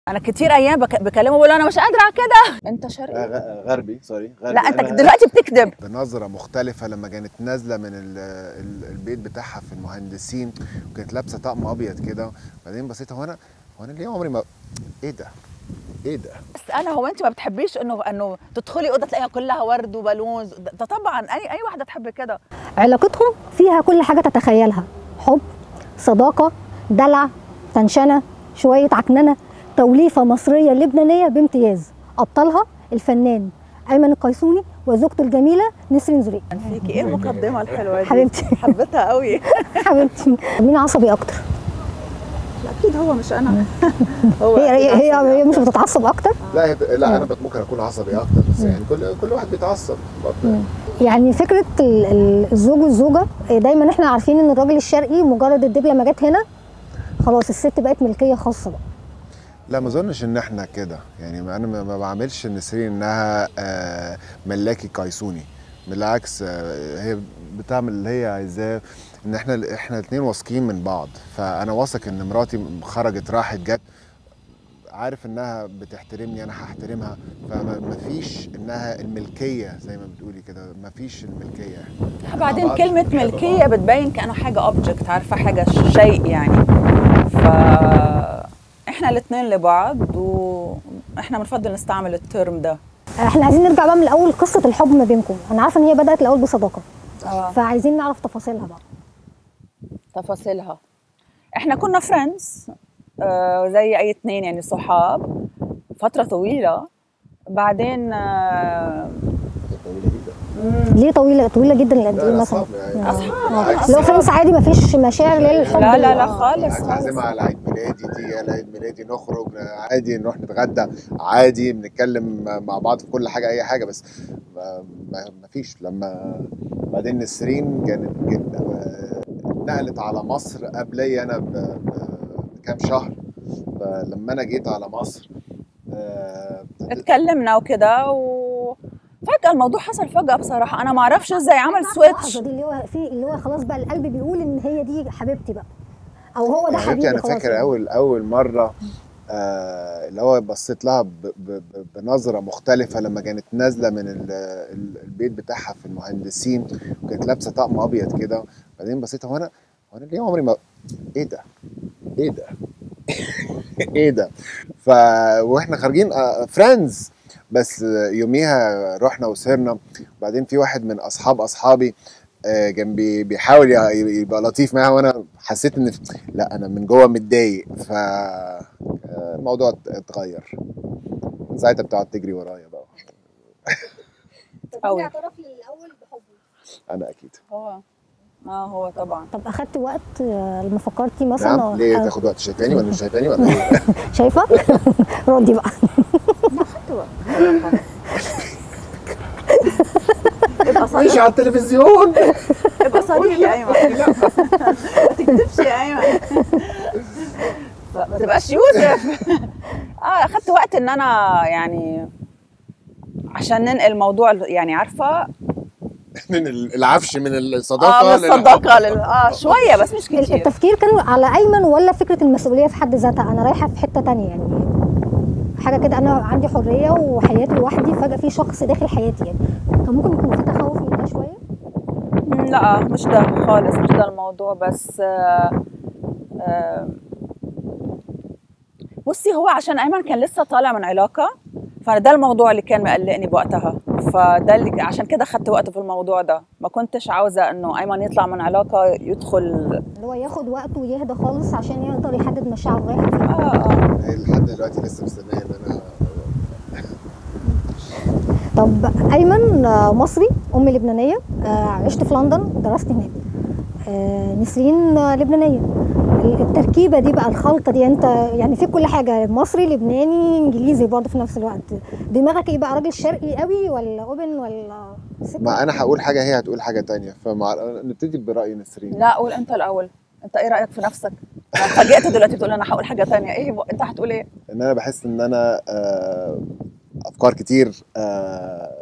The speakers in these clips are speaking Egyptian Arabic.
انا كتير ايام بك... بكلمه بقول له انا مش قادره على كده انت شرقي غ- غربي سوري غربي لا انت أنا دلوقتي بتكذب بنظره مختلفه لما كانت نازله من ال ال البيت بتاعها في المهندسين وكانت لابسه طقم ابيض كده بعدين بصيت هو انا هو انا ليه عمري ما ايه ده ايه ده بس انا هو انت ما بتحبيش انه انه تدخلي اوضه تلاقيها كلها ورد وبالونز ده ده طبعا اي اي واحده تحب كده علاقتهم فيها كل حاجة تتخيلها حب صداقة دلع تنشنة شوية عكننة توليفة مصرية لبنانية بامتياز أبطالها الفنان أيمن القيسوني وزوجته الجميلة نسرين زريق فيكي ايه المقدمه الحلوه دي حبيبتي. حبيتها قوي حبيبتي مين عصبي أكتر؟ اكيد هو مش انا هو هي أكيد هي, عصبي. هي مش بتتعصب أكتر؟ لا هي- لا انا بت- ممكن اكون عصبي اكتر بس يعني كل كل واحد بيتعصب يعني فكرة ال- ال- الزوج والزوجة دايما احنا عارفين ان الراجل الشرقي مجرد الدبلة ما جت هنا خلاص الست بقت ملكية خاصة بقى لا ما اظنش ان احنا كده يعني ما- انا ما ما بعملش نسرين انها آه، ملاكي قيسوني بالعكس آه، هي بتعمل اللي هي عايزاه ان احنا احنا الاثنين واثقين من بعض فانا واثق ان مراتي خرجت راحت جت عارف انها بتحترمني انا هحترمها فما فيش انها الملكيه زي ما بتقولي كده ما فيش الملكيه بعدين بعض كلمة بنحب ملكية بتبين كأنه حاجة اوبجكت عارفة حاجة شيء يعني ف احنا الاثنين لبعض واحنا بنفضل نستعمل الترم ده احنا عايزين نرجع بقى من الاول قصة الحب ما بينكم انا عارفة ان هي بدأت الاول بصداقة اه فعايزين نعرف تفاصيلها بقى تفاصيلها احنا كنا فريندز آه زي اي اثنين يعني صحاب فترة طويلة بعدين آه ليه طويلة طويلة جدا لقد ايه مثلا أصحاب. لو فرنس عادي ما فيش مشاعر للحب لا لا لا آه. خالص عايز خالص اعزمها على عيد ميلادي تيجي على عيد ميلادي نخرج عادي نروح نتغدى عادي بنتكلم مع بعض في كل حاجه اي حاجه بس ما, ما ما فيش لما بعدين نسرين كانت جد نقلت على مصر قبلي انا ب- ب- بكام شهر فلما انا جيت على مصر آه، اتكلمنا وكده وفجأة الموضوع حصل فجأة بصراحة أنا ما أعرفش إزاي عمل سويتش اللحظة دي اللي هو في اللي هو خلاص بقى القلب بيقول ان هي دي حبيبتي بقى او هو ده يا حبيبتي حبيبي انا خلاص فاكر يعني. اول اول مره آه اللي هو بصيت لها ب- ب- ب- بنظره مختلفه لما كانت نازله من ال- ال- البيت بتاعها في المهندسين وكانت لابسه طقم ابيض كده بعدين بصيت هو انا هو انا ليه عمري ما ايه ده ايه ده ايه ده ف واحنا خارجين فريندز بس آه، يوميها رحنا وسهرنا وبعدين في واحد من اصحاب اصحابي آه، كان بي- بيحاول ي- يبقى لطيف معاها وانا حسيت ان لا انا من جوه متضايق ف آه، الموضوع ات- اتغير من ساعتها بتقعد تجري ورايا بقى أوي. اعترف لي الاول بحبه انا اكيد هو اه هو طبعا طب اخدت وقت آه، لما فكرتي مثلا نعم ليه آه، تاخد وقت شايفاني ولا مش شايفاني ولا ايه شايفه ردي بقى ابقى صريح على التلفزيون ابقى صريح يا ايمن ما تكذبش يا ايمن ما تبقاش يوسف اه اخدت وقت ان انا يعني عشان ننقل موضوع يعني عارفه من العفش من اه الصداقه من الصداقه لل... اه شويه بس مش كتير التفكير كان على ايمن ولا فكره المسؤوليه في حد ذاتها انا رايحه في حته تانية يعني حاجه كده انا عندي حريه وحياتي لوحدي فجاه في شخص داخل حياتي يعني كان ممكن يكون في تخوف من ده شويه مم، لا مش ده خالص مش ده الموضوع بس آه، آه، بصي هو عشان ايمن كان لسه طالع من علاقه فده الموضوع اللي كان مقلقني بوقتها فده اللي عشان كده اخدت وقت في الموضوع ده ما كنتش عاوزه انه ايمن يطلع من علاقه يدخل اللي هو ياخد وقته ويهدى خالص عشان يقدر يحدد مشاعره رايحه فين اه اه لحد دلوقتي لسه مستنيه ان انا طب ايمن آه، مصري ام لبنانيه آه، عشت في لندن درست هناك آه، نسرين آه، لبنانيه التركيبه دي بقى الخلطه دي انت يعني في كل حاجه مصري لبناني انجليزي برضه في نفس الوقت دماغك ايه بقى راجل شرقي قوي ولا اوبن ولا سكة؟ ما انا هقول حاجه هي هتقول حاجه تانية فمع نبتدي براي نسرين لا قول انت الاول انت ايه رايك في نفسك أنا اتفاجئت دلوقتي بتقول انا هقول حاجه تانية ايه انت هتقول ايه ان انا بحس ان انا آه، افكار كتير آه،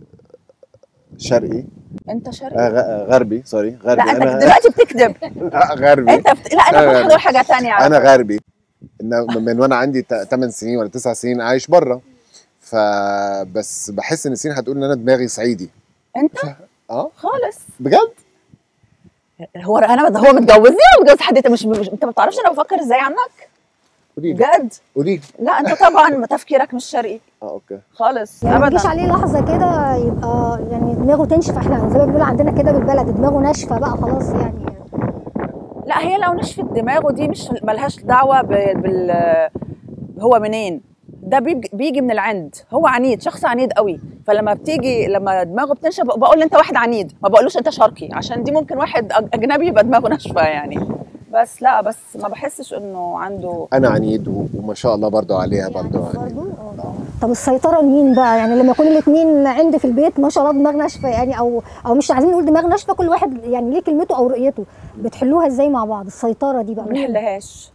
شرقي انت آه، شرقي غ- آه، غربي سوري غربي لا انت انا دلوقتي بتكذب لا غربي انت بت... لا انت أنا كنت غربي. هتقول حاجه تانية على انا فكرة. غربي ان من وانا عندي 8 سنين ولا 9 سنين عايش بره فبس بحس ان سين هتقول ان انا دماغي صعيدي انت اه خالص بجد هو انا هو متجوزني ولا متجوز حد انت مش, مش انت ما بتعرفش انا بفكر ازاي عنك قولي لي بجد قولي لي لا انت طبعا تفكيرك مش شرقي اه اوكي خالص يعني ما تجيش ابدا عليه لحظه كده يبقى يعني دماغه تنشف احنا زي ما بنقول عندنا كده بالبلد دماغه ناشفه بقى خلاص يعني لا هي لو نشفت دماغه دي مش ملهاش دعوه ب- بال هو منين ده بيجي, بيجي من العند هو عنيد شخص عنيد قوي فلما بتيجي لما دماغه بتنشف بقول له انت واحد عنيد ما بقولوش انت شرقي عشان دي ممكن واحد أج- اجنبي يبقى دماغه ناشفه يعني بس لا بس ما بحسش انه عنده انا عنيد و- وما شاء الله برضو عليها برضو يعني عنيد برضو اه طب السيطره لمين بقى يعني لما يكون الاثنين عندي في البيت ما شاء الله دماغ ناشفه يعني او او مش عايزين نقول دماغ ناشفه كل واحد يعني ليه كلمته او رؤيته بتحلوها ازاي مع بعض السيطره دي بقى ما بنحلهاش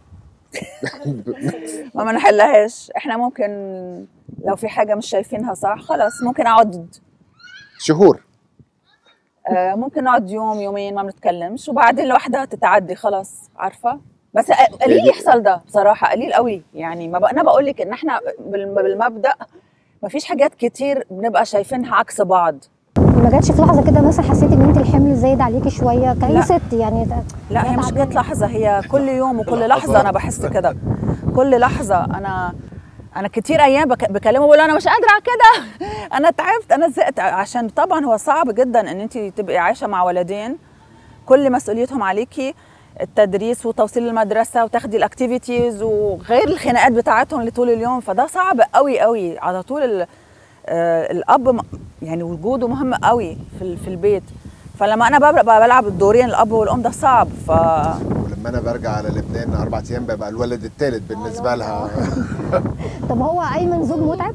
ما بنحلهاش احنا ممكن لو في حاجه مش شايفينها صح خلاص ممكن اقعد شهور آه، ممكن نقعد يوم يومين ما بنتكلمش وبعدين لوحدها تتعدي خلاص عارفه بس قليل يحصل ده بصراحه قليل قوي يعني ما بق- انا بقول لك ان احنا بال- بالمبدا ما فيش حاجات كتير بنبقى شايفينها عكس بعض ما جاتش في لحظه كده مثلا حسيتي ان انت الحمل زايد عليكي شويه كاي لا. ست يعني ده- لا هي مش تعبانة. جت لحظه هي كل يوم وكل لحظه انا بحس كده كل لحظه انا انا كتير ايام بك- بكلمه بقول له انا مش قادره على كده انا تعبت انا زهقت عشان طبعا هو صعب جدا ان انت تبقي عايشه مع ولدين كل مسؤوليتهم عليكي التدريس وتوصيل المدرسه وتاخدي الاكتيفيتيز وغير الخناقات بتاعتهم اللي طول اليوم فده صعب قوي قوي على طول ال- آه، الاب م- يعني وجوده مهم قوي في ال- في البيت فلما انا ببقى بلعب الدورين الاب والام ده صعب ف ولما انا برجع على لبنان اربع ايام ببقى الولد الثالث بالنسبه لها طب هو ايمن زوج متعب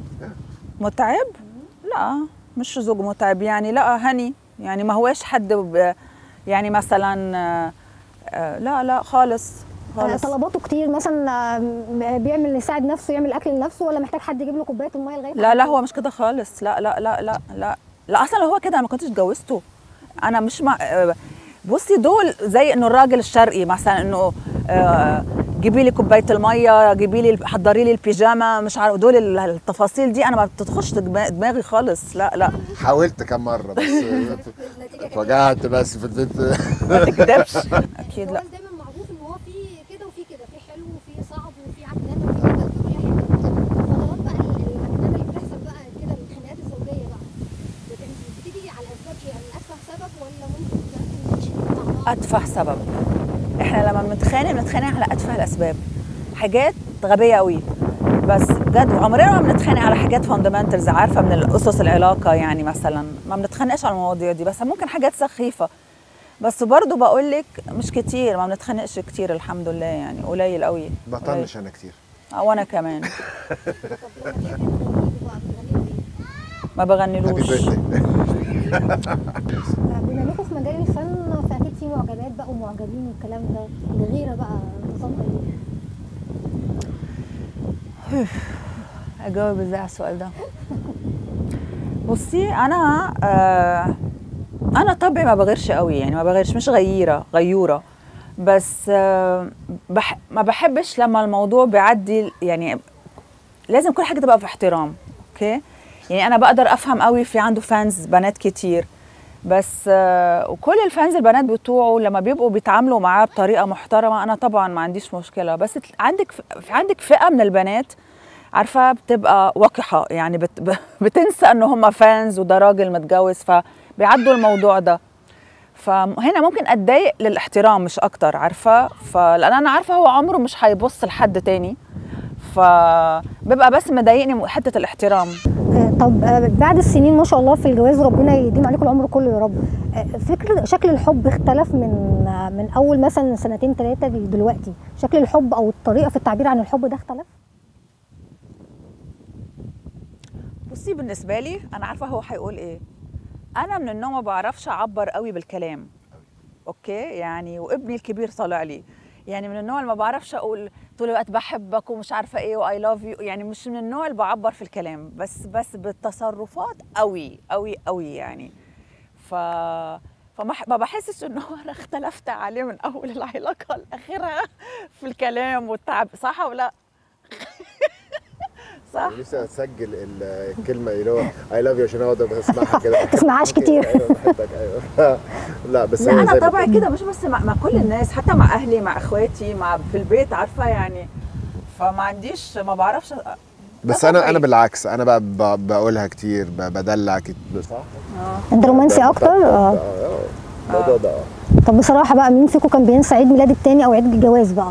متعب لا مش زوج متعب يعني لا هني يعني ما هوش حد ب- يعني مثلا آه، آه، لا لا خالص خالص طلباته كتير مثلا آه، بيعمل يساعد نفسه يعمل اكل لنفسه ولا محتاج حد يجيب له كوبايه الميه لغايه لا لا هو مش كده خالص لا لا لا لا لا لا اصلا لو هو كده انا ما كنتش اتجوزته انا مش مع آه، بصي دول زي انه الراجل الشرقي مثلا انه آه، جيبي لي كوبايه الميه جيبي لي حضري لي البيجامه مش عارف دول ال- التفاصيل دي انا ما بتدخلش دماغ- دماغي خالص لا لا حاولت كم مره بس اتوجعت بس في البيت ما تكذبش اكيد لا الجواز دايما معروف ان هو في كده وفي كده في حلو وفي صعب وفي عكنانه وفي كده وفي كل حاجه فطلبات بقى العكنانه اللي بتحصل بقى كده الخناقات الزوجيه بقى بت- بتيجي على اسباب ايه؟ يعني اتفه سبب ولا ممكن تبقى مش مع بعض؟ اتفه سبب احنا لما بنتخانق بنتخانق على اتفه الاسباب حاجات غبيه قوي بس بجد عمرنا ما بنتخانق على حاجات فاندمنتالز عارفه من الاسس العلاقه يعني مثلا ما بنتخانقش على المواضيع دي بس ممكن حاجات سخيفه بس برضو بقول لك مش كتير ما بنتخانقش كتير الحمد لله يعني قليل قوي بطنش انا كتير قليل. وانا كمان طب لما تيجي تغني له بقى بتغني له ايه؟ ما هابي بغنيلوش بيرثدي بما انكم في مجال الفن فاكيد في معجبات بقى ومعجبين والكلام ده الغيره بقى نظامها ايه؟ اجاوب ازاي على السؤال ده بصي انا آه انا طبعي ما بغيرش قوي يعني ما بغيرش مش غيره غيوره بس آه بح ما بحبش لما الموضوع بيعدي يعني لازم كل حاجه تبقى في احترام اوكي يعني انا بقدر افهم قوي في عنده فانز بنات كتير بس آه وكل الفانز البنات بتوعه لما بيبقوا بيتعاملوا معاه بطريقه محترمه انا طبعا ما عنديش مشكله بس تل- عندك ف- عندك فئه من البنات عارفه بتبقى وقحه يعني بت ب- بتنسى ان هم فانز وده راجل متجوز فبيعدوا الموضوع ده فهنا ممكن اتضايق للاحترام مش اكتر عارفه فلان انا عارفه هو عمره مش هيبص لحد تاني فبيبقى بس مضايقني حته الاحترام آه، طب آه، بعد السنين ما شاء الله في الجواز ربنا يديم عليكم العمر كله يا رب آه، فكر شكل الحب اختلف من آه، من اول مثلا سنتين ثلاثه دلوقتي شكل الحب او الطريقه في التعبير عن الحب ده اختلف بصي بالنسبه لي انا عارفه هو هيقول ايه انا من النوع ما بعرفش اعبر قوي بالكلام اوكي يعني وابني الكبير طالع لي يعني من النوع اللي ما بعرفش اقول طول الوقت بحبك ومش عارفه ايه واي لاف يو يعني مش من النوع اللي بعبر في الكلام بس بس بالتصرفات قوي قوي قوي يعني ف فما ح- ما بحسش انه انا اختلفت عليه من اول العلاقه لاخرها في الكلام والتعب صح ولا لا؟ صح نفسي اسجل ال- الكلمه اللي هو اي لاف يو عشان اقعد اسمعها كده تسمعهاش أوكي، كتير. ايوه بحبك ايوه لا بس لا هي انا زي طبعي بتقول. كده مش بس مع, مع كل الناس حتى مع اهلي مع اخواتي مع في البيت عارفه يعني فما عنديش ما بعرفش بس ده انا طبيعي. انا بالعكس انا بقى ب- بقولها كتير ب- بدلع كتير صح اه انت رومانسي اكتر اه اه الموضوع ده اه طب بصراحه بقى مين فيكم كان بينسى عيد ميلاد التاني او عيد الجواز بقى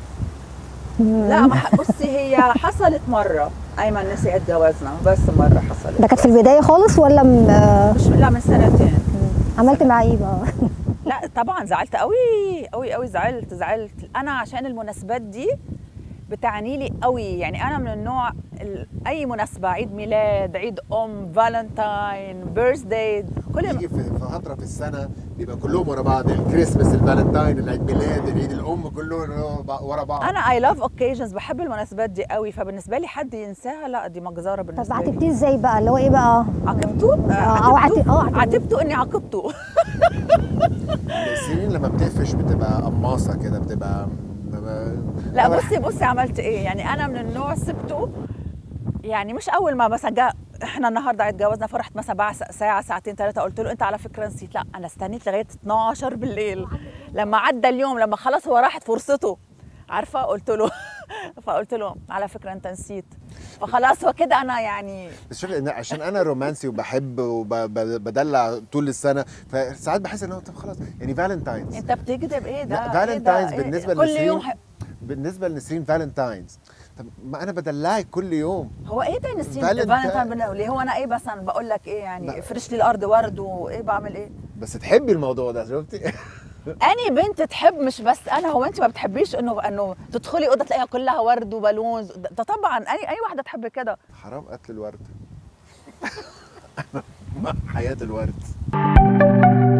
لا ما ح- بصي هي حصلت مره ايمن نسي عيد جوازنا بس مره حصلت ده كانت في البدايه خالص ولا م... آه، مش لا من سنتين عملت معاه ايه بقى لا طبعا زعلت قوي قوي قوي زعلت زعلت انا عشان المناسبات دي بتعني لي قوي يعني انا من النوع ال- اي مناسبه عيد ميلاد عيد ام فالنتاين بيرثداي كل يجي في في فتره في السنه بيبقى كلهم ورا بعض الكريسماس الفالنتاين العيد ميلاد العيد الام كلهم ورا بعض انا اي لاف اوكيجنز بحب المناسبات دي قوي فبالنسبه لي حد ينساها لا دي مجزره طب بالنسبه لي عاتبتيه ازاي بقى اللي هو ايه بقى عاقبته آه، أو عاتب- آه، عاتب- عاتبته اني عاقبته السنين لما بتقفش بتبقى قماصه كده بتبقى لا بصي بصي عملت ايه يعني انا من النوع سبته يعني مش اول ما مثلا جاء احنا النهارده عيد جوازنا فرحت مثلا بعد ساعه ساعتين ثلاثه قلت له انت على فكره نسيت لا انا استنيت لغايه 12 بالليل لما عدى اليوم لما خلاص هو راحت فرصته عارفه قلت له فقلت له على فكره انت نسيت فخلاص هو كده انا يعني بس شوف إن عشان انا رومانسي وبحب وبدلع طول السنه فساعات بحس ان هو طب خلاص يعني فالنتاينز انت بتكذب ايه ده لا إيه ده؟ فالنتاينز إيه؟ بالنسبه كل لنسرين يوم ح- بالنسبه لنسرين فالنتاينز طب ما انا بدلعك كل يوم هو ايه ده نسيم فالنتاين. فالنتاين بنقول ايه هو انا ايه مثلا بقول لك ايه يعني لا. افرش لي الارض ورد وايه بعمل ايه بس تحبي الموضوع ده شفتي اني بنت تحب مش بس انا هو انت ما بتحبيش انه انه تدخلي اوضه تلاقيها كلها ورد وبالونز ده طبعا اي اي واحده تحب كده حرام قتل الورد حياه الورد